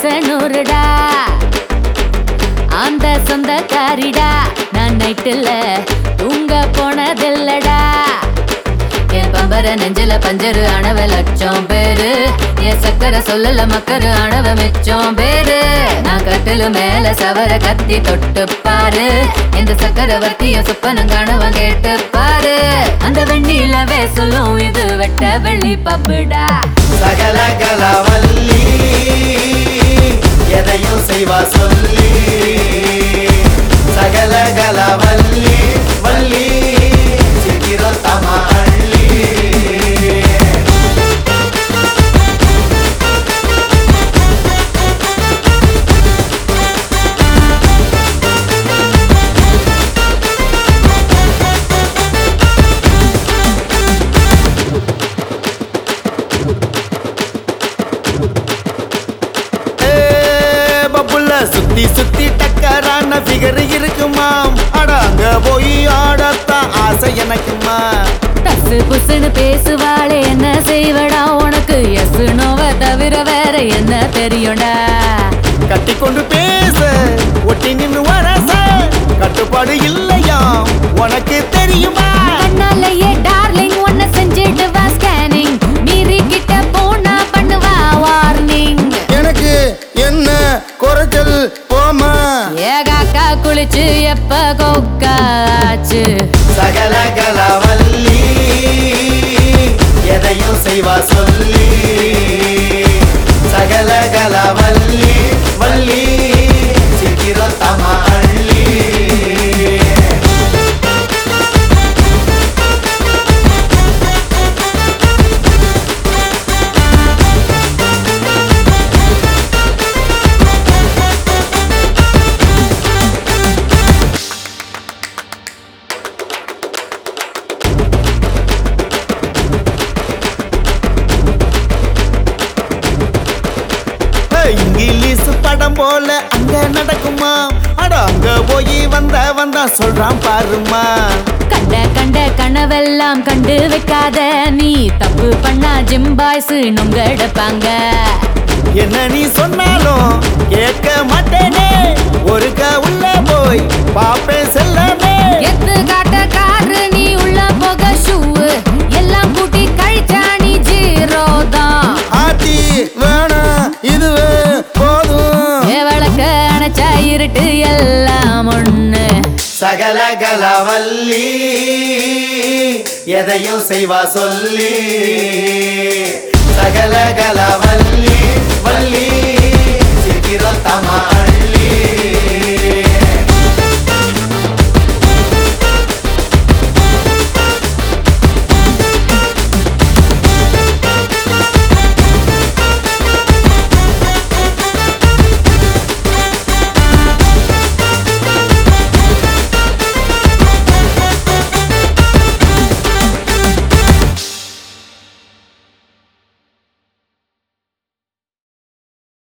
ஆசை நூறுடா அந்த சொந்தக்காரிடா நான் நைட்டுல தூங்க போனதில்லடா என் பம்பர நெஞ்சில பஞ்சரு அணவ லட்சம் பேரு என் சக்கரை சொல்லல மக்கரு அணவ மிச்சம் பேரு நான் கட்டிலு மேல சவர கத்தி தொட்டு பாரு இந்த சக்கரவர்த்திய சுப்பனும் கணவன் கேட்டு பாரு அந்த வெண்ணிலவே சொல்லும் இது வெட்ட வெள்ளி பப்புடா சகல கலவல்லி எதையும் செய்வா சொல்லி சகல கலவல்லி வள்ளி சீக்கிரம் தமா அள்ளி ஏ, பப்புல சுத்தி சுத்தி டக்கரான ஃபிகர் இருக்குமாம் அட அங்க போய் ஆடத்தான் ஆசை எனக்குமா தசு புசுன்னு பேசுவாளே என்ன செய்வடா உனக்கு எஸ் நோவ தவிர வேற என்ன தெரியும்டா கட்டி கொண்டு பேச ஒட்டி நின்னு வரச கட்டுப்பாடு இல்லையாம் உனக்கு தெரியுமா கண்ணாலேயே டார்லிங் ஒன்ன செஞ்சிடுவா ஸ்கேனிங் மீறி கிட்ட போனா பண்ணுவா வார்னிங் எனக்கு என்ன குறைச்சல் போமா ஏகாக்கா குளிச்சு எப்ப கொக்காச்சு சகல கலவல்லி எதையும் செய்வா சொல்லி சகல கலவல்லி வள்ளி சீக்கிரம் தமா அள்ளி ஏய், இங்கிலீஷ் படம் போல அங்க நடக்குமா அட அங்க போய் வந்த வந்தா சொல்றான் பாருமா கண்ட கண்ட கனவெல்லாம் கண்டு வைக்காத நீ தப்பு பண்ணா ஜிம் பாய்ஸ் நொங்கெடுப்பாங்க என்ன நீ சொன்னாலும் கேட்க மாட்டேனே ஒருக்க உள்ள போய் பாப்பேன் செல்லமே எத்து காட்ட காரு நீ உள்ள போக ஷூ எல்லாம் கூட்டி கழிச்சா நீ ஜீரோ தான் ஆத்தி வேணாம் இதுவே போதும் விளக்க அணைச்சா இருட்டு எல்லாம் ஒண்ணு சகல கலவல்லி எதையும் செய்வா சொல்லி சகல கலவல்லி வள்ளி சீக்கிரம் தமா அள்ளி